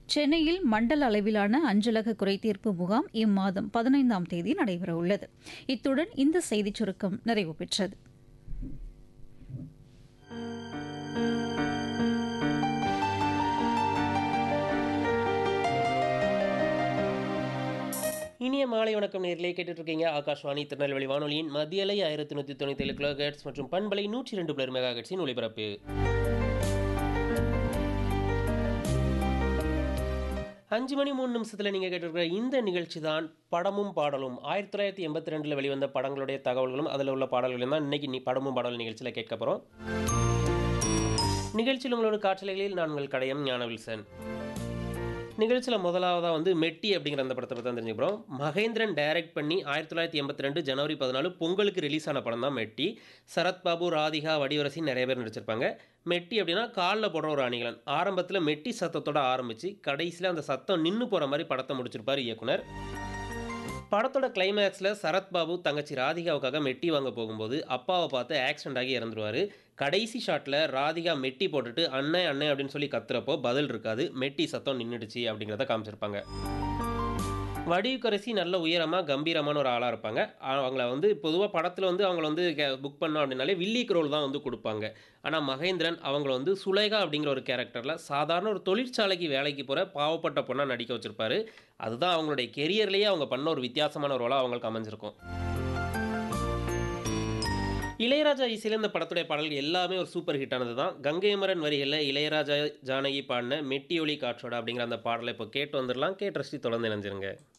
சென்னையில் மண்டல அளவிலான அஞ்சலக குறைதீர்ப்பு முகாம் இம்மாதம் பதினைந்தாம் தேதி நடைபெறவுள்ளது இத்துடன் இந்த செய்திச் சுருக்கம் நிறைவு பெற்றது இனிய மாலை வணக்கம் நேரிலே கேட்டுட்டு இருக்கீங்க ஆகாஷ்வாணி திருநெல்வேலி வானொலியின் மத்தியலை ஆயிரத்தி நூற்றி தொண்ணூற்றி ஏழு கிலோ மற்றும் பண்பலை நூற்றி ரெண்டு பிளர் மெகா ஹெட்ஸின் ஒளிபரப்பு அஞ்சு மணி மூணு நிமிஷத்தில் நீங்கள் கேட்டிருக்கிற இந்த நிகழ்ச்சி தான் படமும் பாடலும் ஆயிரத்தி தொள்ளாயிரத்தி எண்பத்தி ரெண்டில் வெளிவந்த படங்களுடைய தகவல்களும் அதில் உள்ள பாடல்களும் தான் இன்னைக்கு நீ படமும் பாடல் நிகழ்ச்சியில் கேட்க போகிறோம் நிகழ்ச்சியில் உங்களோட காற்றலைகளில் நான் உங்கள் கடையம் ஞானவில்சன் நிகழ்ச்சியில் முதலாவதாக வந்து மெட்டி அப்படிங்கிற அந்த படத்தை பற்றி தான் தெரிஞ்சுக்கிறோம் மகேந்திரன் டைரக்ட் பண்ணி ஆயிரத்தி தொள்ளாயிரத்தி எண்பத்தி ரெண்டு ஜனவரி பதினாலு பொங்கலுக்கு ரிலீஸ் ஆன படம் தான் மெட்டி சரத்பாபு ராதிகா வடிவரசி நிறைய பேர் நடிச்சிருப்பாங்க மெட்டி அப்படின்னா காலில் போடுற ஒரு அணிகலன் ஆரம்பத்தில் மெட்டி சத்தத்தோட ஆரம்பித்து கடைசியில் அந்த சத்தம் நின்று போகிற மாதிரி படத்தை முடிச்சிருப்பார் இயக்குனர் படத்தோட கிளைமேக்ஸில் சரத்பாபு தங்கச்சி ராதிகாவுக்காக மெட்டி வாங்க போகும்போது அப்பாவை பார்த்து ஆக்சிடென்ட் ஆகி இறந்துருவார் கடைசி ஷாட்டில் ராதிகா மெட்டி போட்டுட்டு அண்ணன் அண்ணன் அப்படின்னு சொல்லி கத்துறப்போ பதில் இருக்காது மெட்டி சத்தம் நின்றுடுச்சு அப்படிங்கிறத காமிச்சிருப்பாங்க வடிவுக்கரசி நல்ல உயரமாக கம்பீரமான ஒரு ஆளாக இருப்பாங்க அவங்கள வந்து பொதுவாக படத்தில் வந்து அவங்கள வந்து புக் பண்ணோம் அப்படின்னாலே வில்லி ரோல் தான் வந்து கொடுப்பாங்க ஆனால் மகேந்திரன் அவங்கள வந்து சுலேகா அப்படிங்கிற ஒரு கேரக்டரில் சாதாரண ஒரு தொழிற்சாலைக்கு வேலைக்கு போகிற பாவப்பட்ட பொண்ணாக நடிக்க வச்சுருப்பாரு அதுதான் அவங்களுடைய கெரியர்லேயே அவங்க பண்ண ஒரு வித்தியாசமான ரோலாக அவங்களுக்கு அமைஞ்சிருக்கும் இளையராஜா இசையில் இந்த படத்துடைய பாடல்கள் எல்லாமே ஒரு சூப்பர் ஹிட் ஆனது தான் கங்கைமரன் வரிகளில் இளையராஜா ஜானகி பாடின மெட்டியொலி காற்றோட அப்படிங்கிற அந்த பாடலை இப்போ கேட்டு வந்துடலாம் கேட்டு ரசி தொடர்ந்து இணைஞ்சிருங்க